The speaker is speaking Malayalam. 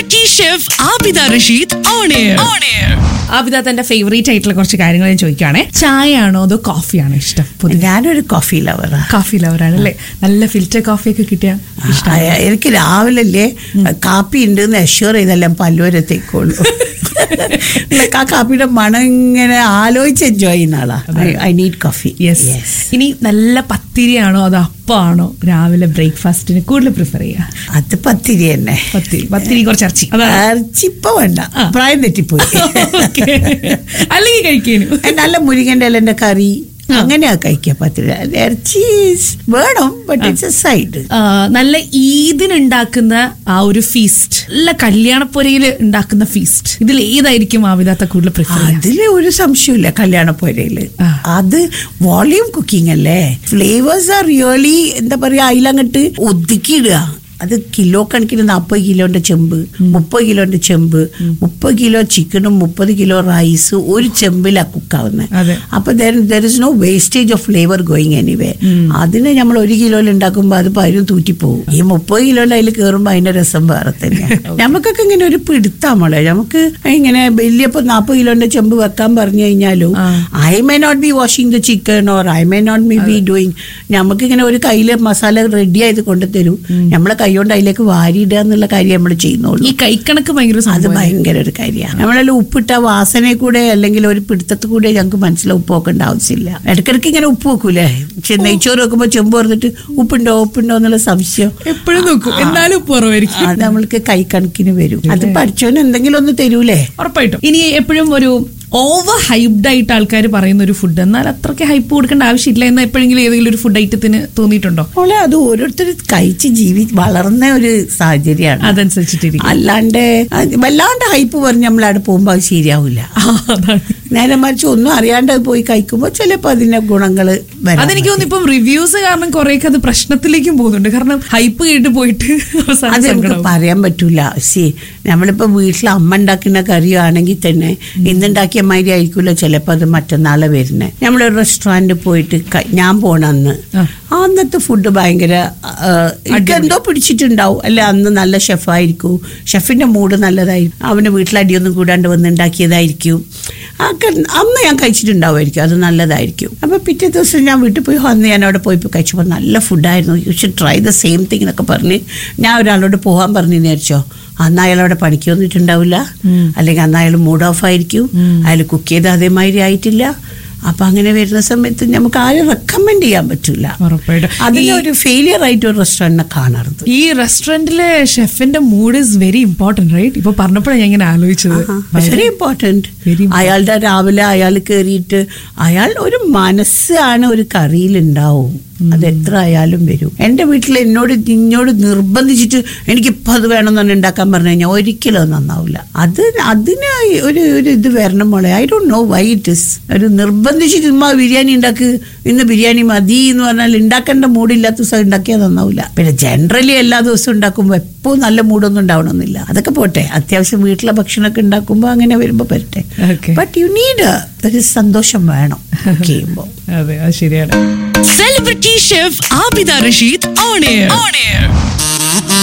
Celebrity chef Abida Rasheed on air on air Abida തന്റെ ഫേവറേറ്റ് ആയിട്ടുള്ള കുറച്ച് കാര്യങ്ങൾ ഞാൻ ചോദിക്കുകയാണെ ചായ ആണോ അതോ കോഫിയാണോ ഇഷ്ടം പൊതുവെ ഞാനൊരു കോഫി ലവറാ കോഫി ലവറാണ് അല്ലേ നല്ല ഫിൽറ്റർ കോഫി ഒക്കെ കിട്ടിയ ആ, എനിക്ക് രാവിലെ അല്ലേ കാപ്പി ഉണ്ട് എന്ന് അഷ്യൂർ ചെയ്തെല്ലാം പല്ലുവരത്തേക്കുള്ളൂ ആ കാപ്പിയുടെ മണം ഇങ്ങനെ ആലോചിച്ച് എൻജോയ് ചെയ്യുന്ന ആളാ ഐ നീഡ് കോഫി യെസ് ഇനി നല്ല പത്തിരിയാണോ അതോ അപ്പമാണോ രാവിലെ ബ്രേക്ക്ഫാസ്റ്റിന് കൂടുതൽ പ്രിഫർ ചെയ്യുക അത് പത്തിരി തന്നെ പത്തിരി പത്തിരി കുറച്ച് ഇറച്ചി അതാണ് ഇറച്ചിപ്പ വേണ്ട ആ. പ്രായം തെറ്റിപ്പോയി Okay. അല്ലെങ്കിൽ കഴിക്കാനും ഏ, നല്ല മുരിങ്ങന്റെ ഇലന്റെ കറി അങ്ങനെയാ കഴിക്കുക പത്തിരി ഇറച്ചി is വേണം ബട്ട് ഇറ്റ്സ് എ സൈഡ് ആ, നല്ല ഈദിനുണ്ടാക്കുന്ന ആ ഒരു ഫീസ്റ്റ് നല്ല കല്യാണപ്പുരയിൽ ഉണ്ടാക്കുന്ന ഫീസ്റ്റ് ഇതിൽ ഏതായിരിക്കും ആവിതാത്ത കൂടുതൽ പ്രിഫർ ചെയ്യുക അതില് ഒരു സംശയമില്ല കല്യാണപ്പുരയില് ആ. അത് വോളിയം കുക്കിംഗ് അല്ലേ ഫ്ലേവേഴ്സ് ആർ റിയലി എന്താ പറയാ അതിലങ്ങട്ട് ഒതുക്കിയിടുക അത് കിലോ കണക്കിന് നാൽപ്പത് കിലോന്റെ ചെമ്പ് മുപ്പത് കിലോന്റെ ചെമ്പ് മുപ്പത് കിലോ ചിക്കനും മുപ്പത് കിലോ റൈസ് ഒരു ചെമ്പിലാ കുക്കാവുന്നത് അതെ. അപ്പൊ there is no wastage of flavour going anyway അതിന് നമ്മൾ ഒരു കിലോയിൽ ഉണ്ടാക്കുമ്പോൾ അത് പതിനും തൂറ്റിപ്പോവും ഈ മുപ്പത് കിലോയിൽ അതിൽ കയറുമ്പോൾ അതിന്റെ രസം വേറെ തന്നെ നമുക്കൊക്കെ ഇങ്ങനെ ഒരു പിടുത്താമോളെ നമുക്ക് ഇങ്ങനെ വലിയപ്പോ നാൽപ്പത് കിലോന്റെ ചെമ്പ് വെക്കാൻ പറഞ്ഞു കഴിഞ്ഞാലും ആ. I may not be washing the chicken or I may not be be doing നമുക്ക് ഇങ്ങനെ ഒരു കയ്യില് മസാല റെഡി ആയത് കൊണ്ടുതരും നമ്മളെ കൈകൊണ്ട് അതിലേക്ക് വാരിയിടുക എന്നുള്ള കാര്യം നമ്മൾ ചെയ്യുന്നുള്ളൂ ഈ കൈക്കണക്ക് ഭയങ്കര അത് സംഭവം ഭയങ്കര ഒരു കാര്യമാണ് നമ്മളെല്ലാം ഉപ്പിട്ട വാസനയെ കൂടെ അല്ലെങ്കിൽ ഒരു പിടുത്തത്തിൽ കൂടെ ഞങ്ങൾക്ക് മനസ്സിലാവും ഉപ്പ് വെക്കേണ്ട ആവശ്യമില്ല ഇടയ്ക്കിടയ്ക്ക് ഇങ്ങനെ ഉപ്പ് വെക്കൂലേ പക്ഷെ നെയ്ച്ചോറ് വെക്കുമ്പോൾ ചെമ്പ് പറഞ്ഞിട്ട് ഉപ്പുണ്ടോ ഉപ്പുണ്ടോ എന്നുള്ള സംശയം എപ്പോഴും നോക്കും എന്നാലും കുറവായിരിക്കും അത് നമ്മൾക്ക് കൈക്കണക്കിന് വരും അത് പഠിച്ചോന് എന്തെങ്കിലും ഒന്ന് തരൂലേ ഉറപ്പായിട്ടും ഇനി എപ്പോഴും ഒരു ഓവർ ഹൈപ്ഡ് ആയിട്ട് ആൾക്കാർ പറയുന്ന ഒരു ഫുഡ് എന്നാൽ അത്രയ്ക്ക് ഹൈപ്പ് കൊടുക്കേണ്ട ആവശ്യമില്ല എന്ന് എപ്പോഴെങ്കിലും ഏതെങ്കിലും ഒരു ഫുഡ് ഐറ്റത്തിന് തോന്നിയിട്ടുണ്ടോ മോളെ അത് ഓരോരുത്തർ കഴിച്ച് ജീവി വളർന്ന ഒരു സാഹചര്യമാണ് അതനുസരിച്ചിട്ടിരിക്കും അല്ലാണ്ട് അത് വല്ലാണ്ട് ഹൈപ്പ് പറഞ്ഞ് നമ്മളവിടെ പോകുമ്പോൾ അത് ശരിയാവില്ല ആ, അതാണ് നേരെ മറിച്ച് ഒന്നും അറിയാണ്ട് അത് പോയി കഴിക്കുമ്പോൾ ചിലപ്പോൾ അതിന്റെ ഗുണങ്ങൾ വരാം അതെനിക്ക് തോന്നുന്നു ഇപ്പം റിവ്യൂസ് കാരണം കുറെയൊക്കെ അത് പ്രശ്നത്തിലേക്കും പോകുന്നുണ്ട് കാരണം ഹൈപ്പ് കേട്ട് പോയിട്ട് അവസാനം അത് നമുക്ക് സങ്കടാവും. പറയാൻ പറ്റൂല സി നമ്മളിപ്പോ വീട്ടിൽ അമ്മ ഉണ്ടാക്കുന്ന കറിയാണെങ്കിൽ തന്നെ ഇന്നുണ്ടാക്കിയ മാതിരി ആയിരിക്കുമല്ലോ ചിലപ്പോൾ അത് മറ്റന്നാളെ വരുന്നത് നമ്മളൊരു റെസ്റ്റോറൻറ്റ് പോയിട്ട് ക- ഞാൻ പോണ അന്ന് ആ. അന്നത്തെ ഫുഡ് ഭയങ്കര ആ, എനിക്ക് എന്തോ പിടിച്ചിട്ടുണ്ടാവും അല്ലെ അന്ന് നല്ല ഷെഫായിരിക്കും ഷെഫിന്റെ മൂഡ് നല്ലതായിരിക്കും അവന് വീട്ടിലടിയൊന്നും കൂടാണ്ട് വന്ന് ഉണ്ടാക്കിയതായിരിക്കും ഒക്കെ അന്ന് ഞാൻ കഴിച്ചിട്ടുണ്ടാവുമായിരിക്കും അത് നല്ലതായിരിക്കും അപ്പൊ പിറ്റേ ദിവസം ഞാൻ വീട്ടിൽ പോയി അന്ന് ഞാൻ അവിടെ പോയി കഴിച്ചപ്പോൾ നല്ല ഫുഡായിരുന്നു you should try the same thing എന്നൊക്കെ പറഞ്ഞ് ഞാൻ ഒരാളോട് പോകാൻ പറഞ്ഞു വിചാരിച്ചോ അന്ന് അയാൾ അവിടെ പണിക്ക് വന്നിട്ടുണ്ടാവില്ല അല്ലെങ്കിൽ അന്ന് അയാൾ മൂഡ് ഓഫ് ആയിരിക്കും അയാൾ കുക്ക് ചെയ്ത് അതേമാതിരി ആയിട്ടില്ല അപ്പൊ അങ്ങനെ വരുന്ന സമയത്ത് നമുക്ക് ആരും റെക്കമെൻഡ് ചെയ്യാൻ പറ്റില്ല ഉറപ്പായിട്ടും അതിന് ഈ- ഒരു ഫെയിലിയർ ആയിട്ട് ഒരു റെസ്റ്റോറന്റിനെ കാണരുത് ഈ റെസ്റ്റോറന്റിലെ ഷെഫിന്റെ mood is very important right ഇപ്പൊ പറഞ്ഞപ്പോഴാണ് ഞാൻ ഇങ്ങനെ ആലോചിച്ചത് വെരി ഇമ്പോർട്ടൻറ്റ് Very important. അയാളുടെ രാവിലെ അയാൾ കയറിയിട്ട് അയാൾ ഒരു മനസ്സാണ് ഒരു കറിയിൽ ഉണ്ടാവും അത് എത്ര ആയാലും വരും എൻ്റെ വീട്ടിൽ എന്നോട് നിന്നോട് നിർബന്ധിച്ചിട്ട് എനിക്കിപ്പോൾ അത് വേണമെന്ന് പറഞ്ഞ് ഉണ്ടാക്കാൻ പറഞ്ഞു കഴിഞ്ഞാൽ ഒരിക്കലും അത് നന്നാവില്ല അത് അതിന് ഒരു ഒരു ഇത് വരണം മോളെ I don't know why it is ഒരു നിർബന്ധിച്ചിട്ട് ഉമ്മ ബിരിയാണി ഉണ്ടാക്ക് ഇന്ന് ബിരിയാണി മതി എന്ന് പറഞ്ഞാൽ ഉണ്ടാക്കേണ്ട മൂടില്ലാത്ത ദിവസം ഉണ്ടാക്കിയാൽ നന്നാവില്ല പിന്നെ ജനറലി എല്ലാ ദിവസവും ഉണ്ടാക്കുമ്പോൾ എപ്പോഴും നല്ല മൂടൊന്നും ഉണ്ടാവണമെന്നില്ല അതൊക്കെ പോട്ടെ അത്യാവശ്യം വീട്ടിലെ ഭക്ഷണമൊക്കെ ഉണ്ടാക്കുമ്പോൾ അങ്ങനെ വരുമ്പോൾ പറ്റട്ടെ Okay. ബട്ട് യു നീഡ് ഒരു സന്തോഷം വേണം കുക്ക് ചെയ്യുമ്പോൾ അതെ അത് ശരിയാണ് celebrity chef Abida Rasheed on air on air